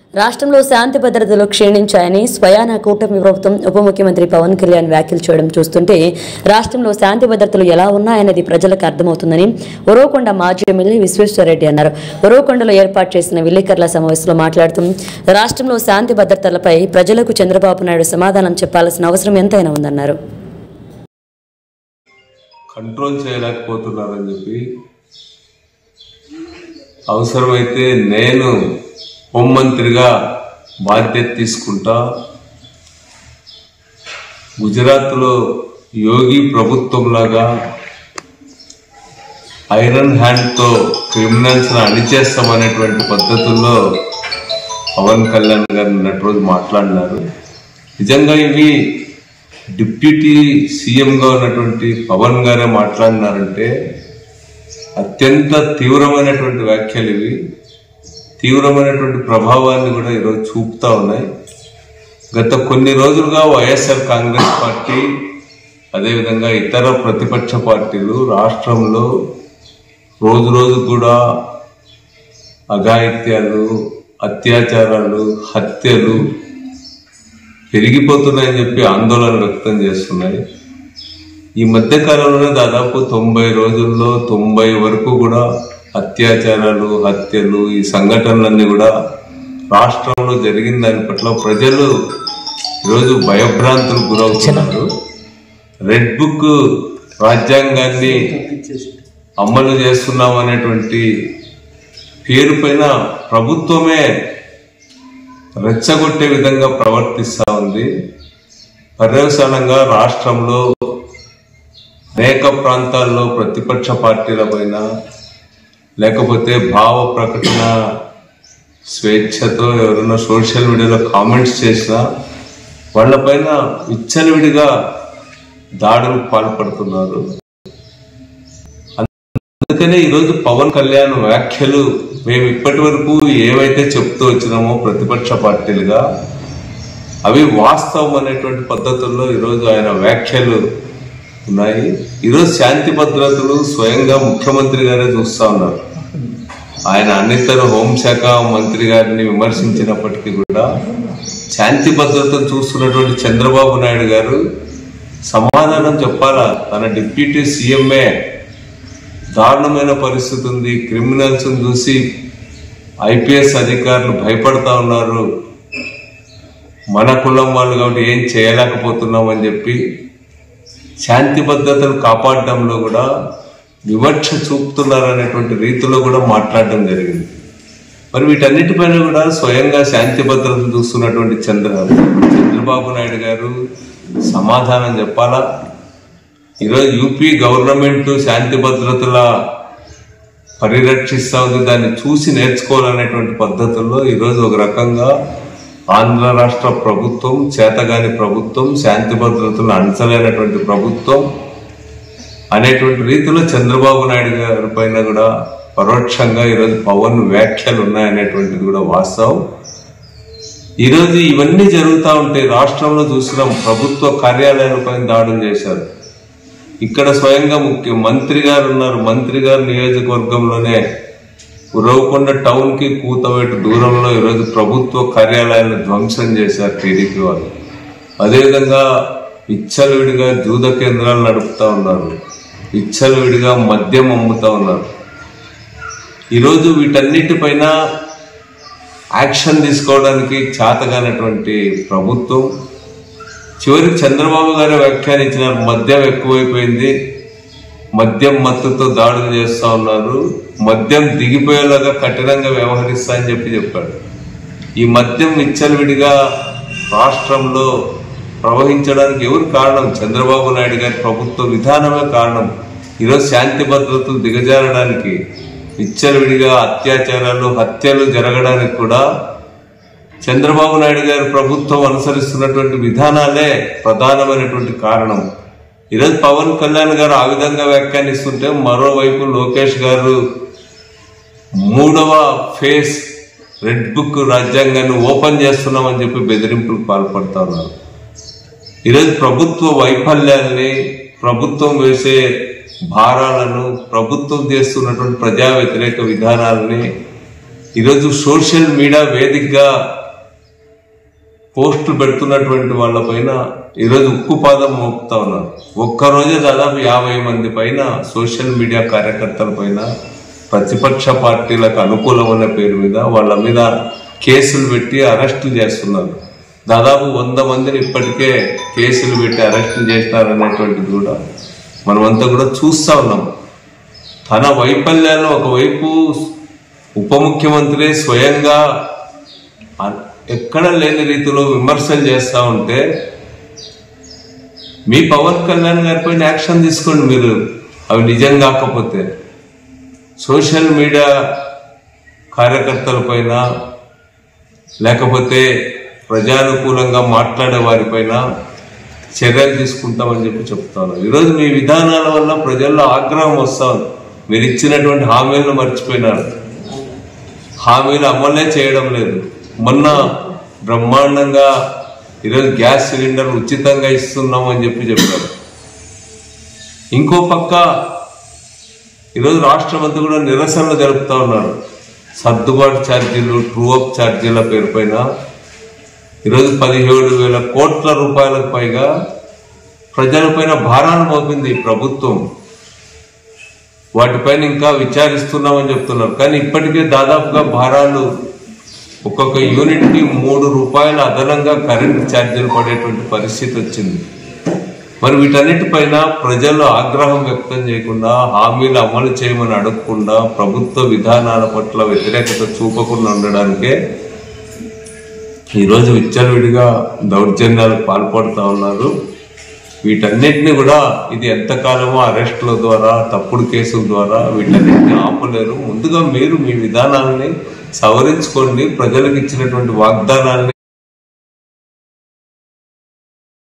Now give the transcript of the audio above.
రాష్ట్రంలో శాంతి భద్రతలు క్షీణించాయని స్వయాన కూటమి ప్రభుత్వం ఉప ముఖ్యమంత్రి పవన్ కళ్యాణ్ వ్యాఖ్యలు చేయడం చూస్తుంటే రాష్ట్రంలో శాంతి భద్రతలు ఎలా ఉన్నాయనేది ప్రజలకు అర్థమవుతుందని ఉరవకొండ మాజీ ఎమ్మెల్యే విశ్వేశ్వరరెడ్డి అన్నారు ఉరవకొండలో ఏర్పాటు చేసిన విలేకరుల సమావేశంలో మాట్లాడుతూ రాష్ట్రంలో శాంతి భద్రతలపై ప్రజలకు చంద్రబాబు నాయుడు సమాధానం చెప్పాల్సిన అవసరం ఎంతైనా ఉందన్నారు కంట్రోల్ చేయలేకపోతున్నారని చెప్పి అవసరమైతే నేను హోంమంత్రిగా బాధ్యత తీసుకుంటా గుజరాత్లో యోగి ప్రభుత్వంలాగా ఐరన్ హ్యాండ్తో క్రిమినల్స్ని అణిచేస్తామనేటువంటి పద్ధతుల్లో పవన్ కళ్యాణ్ గారు నిన్నటి రోజు మాట్లాడినారు నిజంగా ఇవి డిప్యూటీ సీఎంగా ఉన్నటువంటి పవన్ గారే మాట్లాడినారంటే అత్యంత తీవ్రమైనటువంటి వ్యాఖ్యలు ఇవి తీవ్రమైనటువంటి ప్రభావాన్ని కూడా ఈరోజు చూపుతా ఉన్నాయి గత కొన్ని రోజులుగా వైఎస్ఆర్ కాంగ్రెస్ పార్టీ అదేవిధంగా ఇతర ప్రతిపక్ష పార్టీలు రాష్ట్రంలో రోజు రోజు కూడా అఘాయిత్యాలు అత్యాచారాలు హత్యలు పెరిగిపోతున్నాయని చెప్పి ఆందోళన వ్యక్తం చేస్తున్నాయి ఈ మధ్య కాలంలోనే దాదాపు తొంభై రోజుల్లో తొంభై వరకు కూడా అత్యాచారాలు హత్యలు ఈ సంఘటనలన్నీ కూడా రాష్ట్రంలో జరిగిన దాని పట్ల ప్రజలు ఈరోజు భయభ్రాంతులకు గురవుతున్నారు రెడ్ బుక్ రాజ్యాంగాన్ని అమలు చేస్తున్నాం అనేటువంటి పేరు పైన ప్రభుత్వమే రెచ్చగొట్టే విధంగా ప్రవర్తిస్తా ఉంది పర్యవసానంగా రాష్ట్రంలో అనేక ప్రాంతాల్లో ప్రతిపక్ష పార్టీల పైన లేకపోతే భావ ప్రకటన స్వేచ్ఛతో ఎవరైనా సోషల్ మీడియాలో కామెంట్స్ చేసినా వాళ్ళపైన విచ్చలవిడిగా దాడులకు పాల్పడుతున్నారు అందుకనే ఈరోజు పవన్ కళ్యాణ్ వ్యాఖ్యలు మేము ఇప్పటి వరకు ఏవైతే చెప్తూ వచ్చినామో ప్రతిపక్ష పార్టీలుగా అవి వాస్తవం అనేటువంటి పద్ధతుల్లో ఈరోజు ఆయన వ్యాఖ్యలు ఉన్నాయి ఈరోజు శాంతి భద్రతలు స్వయంగా ముఖ్యమంత్రి గారే చూస్తా ఉన్నారు ఆయన అన్నితర హోంశాఖ మంత్రి గారిని విమర్శించినప్పటికీ కూడా శాంతి భద్రతను చూస్తున్నటువంటి చంద్రబాబు నాయుడు గారు సమాధానం చెప్పాలా తన డిప్యూటీ సీఎంఏ దారుణమైన పరిస్థితి ఉంది క్రిమినల్స్ చూసి ఐపీఎస్ అధికారులు భయపడతా ఉన్నారు మన కులం వాళ్ళు కాబట్టి ఏం చేయలేకపోతున్నాం అని చెప్పి శాంతి భద్రతను కాపాడడంలో కూడా వివక్ష చూపుతున్నారు అనేటువంటి రీతిలో కూడా మాట్లాడడం జరిగింది మరి వీటన్నిటిపైన కూడా స్వయంగా శాంతి భద్రతను చూస్తున్నటువంటి చంద్ర చంద్రబాబు నాయుడు గారు సమాధానం చెప్పాలా ఈరోజు యూపీ గవర్నమెంట్ శాంతి భద్రతల పరిరక్షిస్తా ఉంది దాన్ని చూసి నేర్చుకోవాలనేటువంటి పద్ధతుల్లో ఈరోజు ఒక రకంగా ఆంధ్ర రాష్ట్ర ప్రభుత్వం చేతగాని ప్రభుత్వం శాంతి భద్రతలు అంచలేనటువంటి ప్రభుత్వం అనేటువంటి రీతిలో చంద్రబాబు నాయుడు గారి పైన కూడా పరోక్షంగా ఈరోజు పవన్ వ్యాఖ్యలు ఉన్నాయనేటువంటిది కూడా వాస్తవం ఈరోజు ఇవన్నీ జరుగుతూ ఉంటే రాష్ట్రంలో చూసినాం ప్రభుత్వ కార్యాలయాలపై దాడులు చేశారు ఇక్కడ స్వయంగా ముఖ్య మంత్రి గారు ఉన్నారు మంత్రి గారు నియోజకవర్గంలోనే ఉరవకొండ టౌన్ కి కూతవేటు దూరంలో ఈరోజు ప్రభుత్వ కార్యాలయాలను ధ్వంసం చేశారు టీడీపీ వాళ్ళు అదేవిధంగా విచ్చలవిడిగా జూద కేంద్రాలు నడుపుతా ఉన్నారు విచ్చలవిడిగా మద్యం అమ్ముతా ఉన్నారు ఈరోజు వీటన్నిటిపైన యాక్షన్ తీసుకోవడానికి చేతగానటువంటి ప్రభుత్వం చివరికి చంద్రబాబు గారు వ్యాఖ్యానించినారు మద్యం ఎక్కువైపోయింది మద్యం మత్తుతో దాడులు చేస్తా ఉన్నారు మద్యం దిగిపోయేలాగా కఠినంగా వ్యవహరిస్తా అని చెప్పి చెప్పాడు ఈ మద్యం విచ్చలవిడిగా రాష్ట్రంలో ప్రవహించడానికి ఎవరు కారణం చంద్రబాబు నాయుడు గారి ప్రభుత్వ విధానమే కారణం ఈరోజు శాంతి భద్రతలు దిగజారడానికి విచ్చలవిడిగా అత్యాచారాలు హత్యలు జరగడానికి కూడా చంద్రబాబు నాయుడు గారి ప్రభుత్వం అనుసరిస్తున్నటువంటి విధానాలే ప్రధానమైనటువంటి కారణం ఈరోజు పవన్ కళ్యాణ్ గారు ఆ విధంగా వ్యాఖ్యానిస్తుంటే మరోవైపు లోకేష్ గారు మూడవ ఫేస్ రెడ్ బుక్ రాజ్యాంగాన్ని ఓపెన్ చేస్తున్నామని చెప్పి బెదిరింపులకు పాల్పడతా ఉన్నారు ఈరోజు ప్రభుత్వ వైఫల్యాల్ని ప్రభుత్వం వేసే భారాలను ప్రభుత్వం చేస్తున్నటువంటి ప్రజా వ్యతిరేక విధానాలని ఈరోజు సోషల్ మీడియా వేదికగా పోస్టులు పెడుతున్నటువంటి వాళ్ళపైన ఈరోజు ఉక్కుపాదం మోపుతా ఉన్నారు ఒక్కరోజే దాదాపు యాభై మంది పైన సోషల్ మీడియా కార్యకర్తల పైన ప్రతిపక్ష పార్టీలకు అనుకూలమైన పేరు మీద వాళ్ళ మీద కేసులు పెట్టి అరెస్టులు చేస్తున్నారు దాదాపు వంద మందిని ఇప్పటికే కేసులు పెట్టి అరెస్టులు చేసినారనేటువంటిది కూడా మనమంతా కూడా చూస్తా ఉన్నాం తన వైఫల్యాలు ఒకవైపు ఉప ముఖ్యమంత్రి స్వయంగా అ- ఎక్కడ లేని రీతిలో విమర్శలు చేస్తా ఉంటే మీ పవన్ కళ్యాణ్ గారి పైన యాక్షన్ తీసుకోండి మీరు అవి నిజం కాకపోతే సోషల్ మీడియా కార్యకర్తల పైన లేకపోతే ప్రజానుకూలంగా మాట్లాడే వారిపైన చర్యలు తీసుకుంటామని చెప్పి చెప్తాను ఈరోజు మీ విధానాల వల్ల ప్రజల్లో ఆగ్రహం వస్తా ఉంది మీరు ఇచ్చినటువంటి హామీలను మర్చిపోయినారు హామీలు అమలే చేయడం లేదు మొన్న బ్రహ్మాండంగా ఈరోజు గ్యాస్ సిలిండర్ ఉచితంగా ఇస్తున్నాం అని చెప్పి చెప్పారు ఇంకో పక్క ఈరోజు రాష్ట్రం అంతా కూడా నిరసనలు జరుపుతా ఉన్నారు సర్దుబాటు ఛార్జీలు ట్రూ అప్ ఛార్జీల పేరుపైన ఈరోజు పదిహేడు వేల కోట్ల రూపాయలకు పైగా ప్రజలపైన భారాన్ని మోపింది ఈ ప్రభుత్వం వాటిపైన ఇంకా విచారిస్తున్నామని చెప్తున్నారు కానీ ఇప్పటికే దాదాపుగా భారాలు ఒక్కొక్క యూనిట్ కి మూడు రూపాయల అదనంగా కరెంట్ ఛార్జీలు పడేటువంటి పరిస్థితి వచ్చింది మరి వీటన్నిటిపైన ప్రజలు ఆగ్రహం వ్యక్తం చేయకుండా హామీలు అమలు చేయమని అడగకుండా ప్రభుత్వ విధానాల పట్ల వ్యతిరేకత చూపకుండా ఉండడానికే ఈరోజు విచ్చలవిడిగా దౌర్జన్యాలకు పాల్పడుతూ ఉన్నారు వీటన్నిటిని కూడా ఇది ఎంతకాలమో అరెస్టుల ద్వారా తప్పుడు కేసుల ద్వారా వీటన్నిటిని ఆపలేరు ముందుగా మీరు మీ విధానాలని సవరించుకోండి ప్రజలకు ఇచ్చినటువంటి వాగ్దానాన్ని